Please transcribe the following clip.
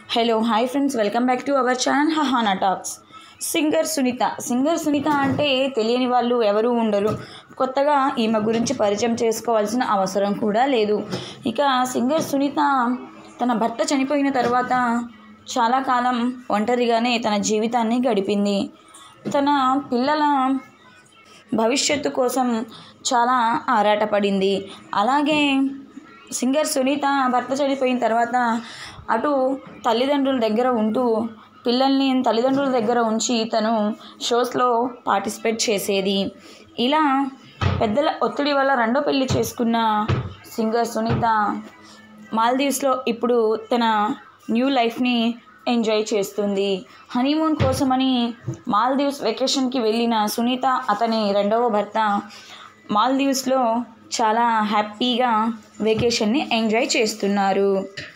hello hi friends welcome back to our channel హహానా talks singer Sunitha singer Sunitha అంటే తెలియని వాళ్ళు ఎవరూ ఉండరు కొత్తగా ఈమె గురించి పరిచయం చేసుకోవాల్సిన అవసరం కూడా లేదు ఇక సింగర్ సునీత తన భర్త చనిపోయిన తర్వాత చాలా కాలం ఒంటరిగానే తన జీవితాన్ని గడిపింది తన పిల్లల భవిష్యత్తు కోసం చాలా ఆరాటపడింది అలాగే సింగర్ సునీత భర్త చనిపోయిన తర్వాత అటు తల్లిదండ్రుల దగ్గర ఉంటూ పిల్లల్ని తల్లిదండ్రుల దగ్గర ఉంచి తను షోస్లో పార్టిసిపేట్ చేసేది ఇలా పెద్దల ఒత్తిడి వల్ల రెండో పెళ్లి చేసుకున్న సింగర్ సునీత మాల్దీవ్స్లో ఇప్పుడు తన న్యూ లైఫ్ని ఎంజాయ్ చేస్తుంది హనీమూన్ కోసమని మాల్దీవ్స్ వెకేషన్కి వెళ్ళిన సునీత అతని రెండవ భర్త మాల్దీవ్స్లో చాలా హ్యాపీగా వెకేషన్ని ఎంజాయ్ చేస్తున్నారు